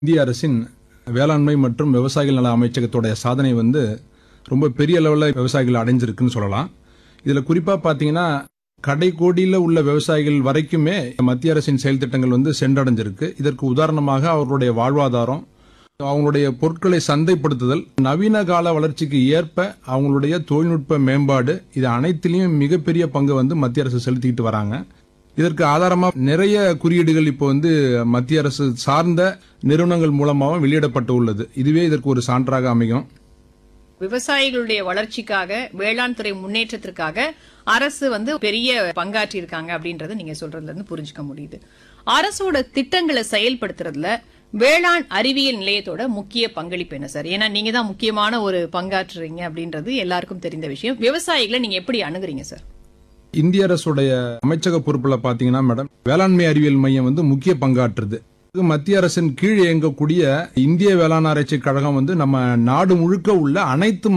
இந்திய அரசின் வேளாண்மை மற்றும் விவசாயிகள் நல அமைச்சகத்தோடைய சாதனை வந்து ரொம்ப பெரிய லெவலில் விவசாயிகள் அடைஞ்சிருக்குன்னு சொல்லலாம் இதில் குறிப்பாக பார்த்தீங்கன்னா கடைக்கோடியில் உள்ள விவசாயிகள் வரைக்குமே மத்திய அரசின் செயல் திட்டங்கள் வந்து சென்றடைஞ்சிருக்கு இதற்கு உதாரணமாக அவர்களுடைய வாழ்வாதாரம் அவங்களுடைய பொருட்களை சந்தைப்படுத்துதல் நவீன கால வளர்ச்சிக்கு ஏற்ப அவங்களுடைய தொழில்நுட்ப மேம்பாடு இது அனைத்திலையும் மிகப்பெரிய பங்கு வந்து மத்திய அரசு செலுத்திக்கிட்டு வராங்க இதற்கு ஆதாரமா நிறைய குறியீடுகள் இப்போ வந்து மத்திய அரசு சார்ந்த நிறுவனங்கள் மூலமாகவும் வெளியிடப்பட்டு உள்ளது இதுவே இதற்கு ஒரு சான்றாக அமையும் விவசாயிகளுடைய வளர்ச்சிக்காக வேளாண் துறை முன்னேற்றத்திற்காக அரசு வந்து பெரிய பங்காற்றி இருக்காங்க அப்படின்றத நீங்க சொல்றதுல இருந்து புரிஞ்சுக்க முடியுது அரசோட திட்டங்களை செயல்படுத்துறதுல வேளாண் அறிவியல் நிலையத்தோட முக்கிய பங்களிப்பு என்ன சார் ஏன்னா நீங்க தான் முக்கியமான ஒரு பங்காற்றுறீங்க அப்படின்றது எல்லாருக்கும் தெரிந்த விஷயம் விவசாயிகளை நீங்க எப்படி அணுகுறீங்க சார் இந்திய அரசுடைய அமைச்சக பொறுப்புல பாத்தீங்கன்னா மேடம் வேளாண்மை அறிவியல் மையம் வந்து முக்கிய பங்காற்றுது இது மத்திய அரசின் கீழ் இயங்கக்கூடிய இந்திய வேளாண் ஆராய்ச்சி கழகம் வந்து நம்ம நாடு முழுக்க உள்ள அனைத்து